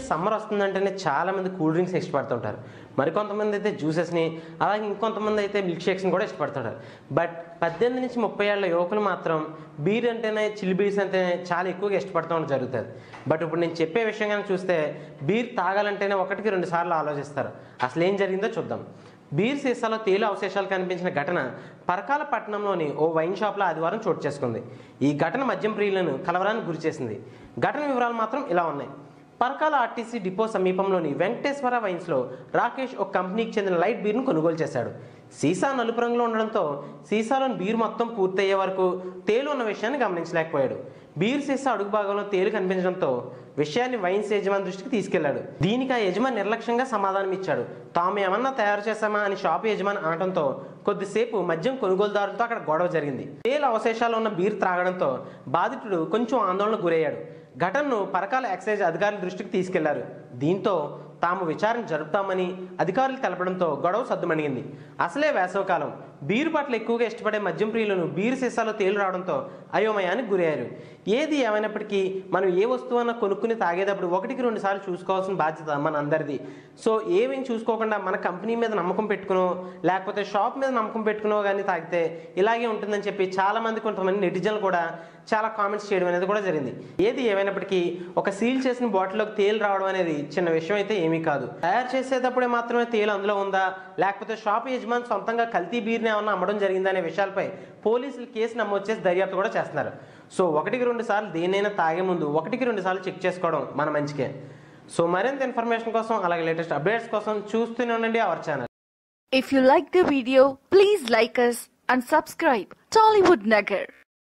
Summer వస్తుందంటేనే చాలా మంది cool drinks ఇష్టపడుతుంటారు మరికొంతమంది అయితే జ్యూసెస్ని అలాగే ఇంకొంతమంది అయితే మిల్క్ షేక్స్ని కూడా ఇష్టపడుతుంటారు బట్ పద్దెనిమిది నుంచి ముప్పై ఏళ్ళ యువకులు మాత్రం బీర్ అంటేనే చిల్లి బీర్స్ అంటేనే చాలా ఎక్కువగా ఇష్టపడటం జరుగుతుంది బట్ ఇప్పుడు నేను చెప్పే విషయం కనుక చూస్తే బీర్ తాగాలంటేనే ఒకటికి రెండు సార్లు ఆలోచిస్తారు అసలు ఏం జరిగిందో చూద్దాం బీర్ సీసాలో తేలు అవశేషాలు కనిపించిన ఘటన పరకాల పట్టణంలోని ఓ వైన్ షాప్లో ఆదివారం చోటు చేసుకుంది ఈ ఘటన మద్యం ప్రియులను కలవరానికి గురిచేసింది ఘటన వివరాలు మాత్రం ఇలా ఉన్నాయి పరకాల ఆర్టీసీ డిపో సమీపంలోని వెంకటేశ్వర వైన్స్లో రాకేష్ ఒక కంపెనీకి చెందిన లైట్ బీర్ను కొనుగోలు చేశాడు సీసా నలుపు రంగులో ఉండడంతో సీసాలోని బీర్ మొత్తం పూర్తయ్యే వరకు తేలు ఉన్న విషయాన్ని గమనించలేకపోయాడు బీర్ సీసా అడుగు భాగంలో తేలు కనిపించడంతో విషయాన్ని వైన్స్ యజమాని దృష్టికి తీసుకెళ్లాడు దీనికి ఆ యజమాని నిర్లక్ష్యంగా సమాధానం ఇచ్చాడు తాము ఏమన్నా తయారు చేశామా అని షాపు యజమాని అనడంతో కొద్దిసేపు మద్యం కొనుగోలుదారులతో అక్కడ గొడవ జరిగింది తేలు అవశేషాలు ఉన్న బీర్ త్రాగడంతో బాధితుడు కొంచెం ఆందోళనకు గురయ్యాడు ఘటనను పరకాల ఎక్సైజ్ అధికారుల దృష్టికి తీసుకెళ్లారు దీంతో తాము విచారణ జరుపుతామని అధికారులు తెలపడంతో గొడవ సద్దుమణిగింది అసలే వేసవకాలం బీరు పట్ల ఎక్కువగా ఇష్టపడే మద్యం ప్రియులను బీరు సీసాలో తేలు రావడంతో అయోమయానికి గురయ్యారు ఏది ఏమైనప్పటికీ మనం ఏ వస్తువన్నా కొనుక్కుని తాగేటప్పుడు ఒకటికి రెండు సార్లు చూసుకోవాల్సిన బాధ్యత మన అందరిది సో ఏమేం చూసుకోకుండా మన కంపెనీ మీద నమ్మకం పెట్టుకునో లేకపోతే షాప్ మీద నమ్మకం పెట్టుకునో కానీ తాగితే ఇలాగే ఉంటుందని చెప్పి చాలా మంది కొంతమంది నెటిజన్లు కూడా చాలా కామెంట్స్ చేయడం అనేది కూడా జరిగింది ఏది ఏమైనప్పటికీ ఒక సీల్ చేసిన బాటిల్లోకి తేలు రావడం అనేది చిన్న విషయం అయితే ఏమీ కాదు తయారు చేసేటప్పుడే మాత్రమే తేలు అందులో ఉందా లేకపోతే షాప్ యజమాని సొంతంగా కల్తీ బీర్ని ఏమన్నా అమ్మడం జరిగిందా అనే విషయాలపై పోలీసులు కేసు నమోదు చేసి దర్యాప్తు కూడా చేస్తున్నారు సో ఒకటికి రెండు సార్లు దేనైనా తాగే ముందు ఒకటికి రెండు సార్లు చెక్ చేసుకోవడం మన మంచికే సో మరింత ఇన్ఫర్మేషన్ కోసం అలాగే లేటెస్ట్ అప్డేట్స్ కోసం చూస్తూనే ఉండండి our channel If you like the video, please like us and subscribe Tollywood Nagar.